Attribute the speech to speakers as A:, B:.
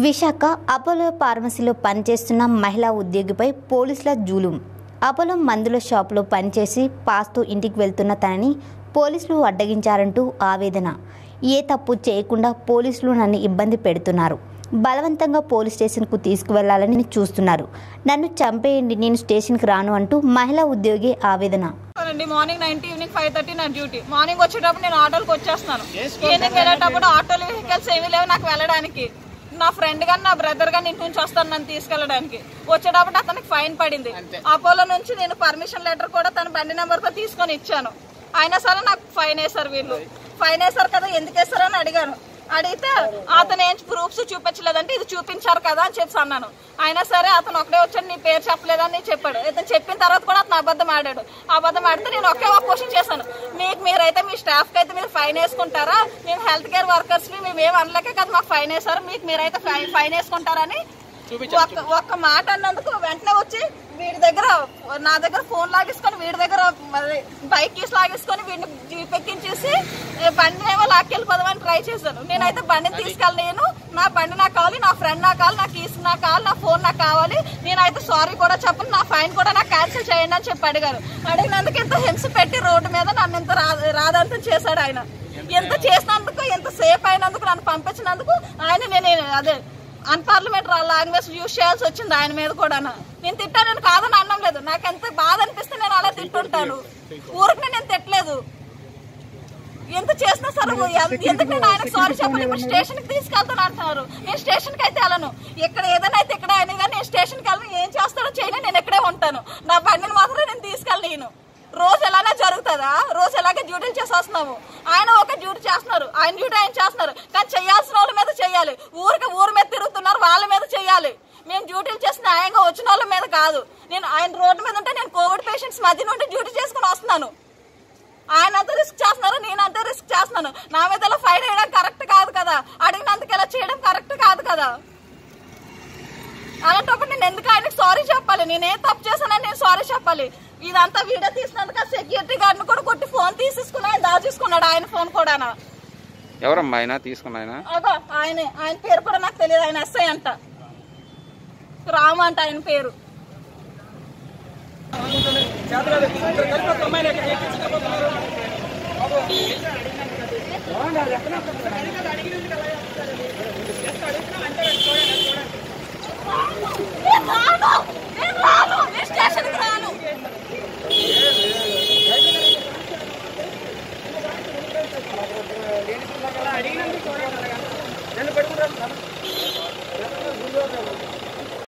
A: Visakha Apollo ఫార్మసీలో పనిచేస్తున్న మహిళా ఉద్యోగిపై పోలీసుల జూలుం అపోలో మందుల షాపులో పనిచేసి పాస్తో ఇంటికి వెళ్తున్న తనని పోలీసులు అడ్డగించారంటూ ఆవేదన ఏ తప్పు చేయకుండా పోలీసులు నన్ను ఇబ్బంది పెడుతున్నారు బలవంతంగా పోలీస్ స్టేషన్కు తీసుకువెళ్లాలని చూస్తున్నారు నన్ను చంపేయండి నేను స్టేషన్కి రాను అంటూ మహిళా ఉద్యోగి ఆవేదన
B: అండి morning nine to evening five thirty నా డ్యూటీ మార్నింగ్ వచ్చేటప్పుడు నేను ఆటోలకు వచ్చేస్తున్నాను ఈవినింగ్ వెళ్ళేటప్పుడు ఆటోలు వెహికల్స్ ఏమీ లేవు నాకు వెళ్ళడానికి నా ఫ్రెండ్ గాని నా బ్రదర్ గాని ఇంటి నుంచి వస్తాను నన్ను తీసుకెళ్ళడానికి వచ్చేటప్పుడు అతనికి ఫైన్ పడింది అపోలో నుంచి నేను పర్మిషన్ లెటర్ కూడా తన బండి నెంబర్ తో తీసుకొని ఇచ్చాను అయినా సరే నాకు ఫైన్ వేశారు వీళ్ళు ఫైన్ వేశారు కదా ఎందుకు వేశారని అడిగాను అడిగితే అతను ఏం ప్రూఫ్స్ చూపించలేదంటే ఇది చూపించారు కదా అని చెప్పి అన్నాను అయినా సరే అతను ఒకటే వచ్చాడు నీ పేరు చెప్పలేదని చెప్పాడు ఇతను చెప్పిన తర్వాత కూడా అతను అబద్ధం ఆడాడు అబద్ధం ఆడితే నేను ఒకే ఒక క్వశ్చన్ చేశాను మీకు మీరైతే మీ స్టాఫ్ కి అయితే మీరు ఫైన్ వేసుకుంటారా మేము హెల్త్ కేర్ వర్కర్స్ ని మేము ఏం అనలేక కదా మాకు ఫైన్ వేశారు మీకు మీరైతే ఫైన్ ఫైన్ వేసుకుంటారని ఒక్క ఒక్క మాట అన్నందుకు వెంటనే వచ్చి వీడి దగ్గర నా దగ్గర ఫోన్ లాగేసుకొని వీడి దగ్గర మరి బైక్ కీస్ లాగేసుకొని వీడిని జీప్ ఎక్కించేసి ఏ బండిని ఏమో లాక్కెళ్ళిపోదామని ట్రై చేశాను నేనైతే బండిని తీసుకెళ్ళలేను నా బండి నాకు కావాలి నా ఫ్రెండ్ నాకు కావాలి నా కీస్ నాకు కావాలి నా ఫోన్ నాకు కావాలి నేనైతే సారీ కూడా చెప్పను నా ఫైన్ కూడా నాకు క్యాన్సిల్ చేయండి అని చెప్పి అడిగారు అడిగినందుకు ఇంత హింస పెట్టి రోడ్డు మీద నన్ను ఇంత రా- రాదంతం చేశాడు ఆయన ఎంత చేసినందుకు ఎంత సేఫ్ అయినందుకు నన్ను పంపించినందుకు ఆయన నేను అదే అన్పార్లమెంట్ లాంగ్వేజ్ యూజ్ చేయాల్సి వచ్చింది ఆయన మీద కూడా నేను తిట్టాను నేను కాదని అనడం లేదు నాకు ఎంత బాధ అనిపిస్తే నేను అలా తిట్టుంటాను ఊరికి నేను తిట్టలేదు ఎంత చేసినా సరే ఎం- ఎందుకు నేను ఆయనకు సారీ చెప్పను ఇప్పుడు స్టేషన్ కి తీసుకెళ్తాను అంటున్నారు నేను స్టేషన్ కి అయితే వెళ్ళను ఇక్కడ ఏదైనా అయితే ఇక్కడ అయినా కానీ నేను స్టేషన్ కి వెళ్ళను ఏం చేస్తారో చేయను నేను ఇక్కడే ఉంటాను నా బండిని మాత్రం నేను తీసుకెళ్ళను రోజు ఎలానే జరుగుతుందా రోజు ఎలాగే డ్యూటీలు చేసి వస్తున్నాము ఆయన ఒక డ్యూటీ చేస్తున్నారు ఆయన డ్యూటీ ఆయన చేస్తున్నారు కానీ చేయాల్సిన వాళ్ళ మీద చేయాలి ఊరికి ఊరి మీద తిరుగుతున్నారు వాళ్ళ మీద చేయాలి మేము డ్యూటీలు చేసి న్యాయంగా వచ్చిన వాళ్ళ మీద కాదు నేను ఆయన రోడ్డు మీద ఉంటే నేను కోవిడ్ పేషెంట్స్ మధ్య నుండి డ్యూటీ చేసుకుని వస్తున్నాను ఆయన అంత రిస్క్ చేస్తున్నారు నేను అంతే రిస్క్ చేస్తున్నాను నా మీద ఇలా ఫైర్ వేయడం కరెక్ట్ కాదు కదా అడిగినందుకు ఇలా చేయడం కరెక్ట్ కాదు కదా అలాంటప్పుడు నేను ఎందుకు ఆయనకు సారీ చెప్పాలి నేను ఏం తప్పు చేశానని నేను సారీ చెప్పాలి ఇదంతా వీడియో తీసినందుకు ఆ సెక్యూరిటీ గార్డ్ కూడా కొట్టి ఫోన్ తీసేసుకుని ఆయన దాచేసుకున్నాడు ఆయన ఫోన్ కూడా
C: ఎవరమ్మా ఆయన తీసుకున్న ఆయన
B: అగో ఆయనే ఆయన పేరు కూడా నాకు తెలియదు ఆయన ఎస్ఐ అంట రాము అంట ఆయన పేరు నేను రాను నేను రాను నేను స్టేషన్కి రాను
D: అడిగినందుకు చూడండి నన్ను పట్టుకుంటారు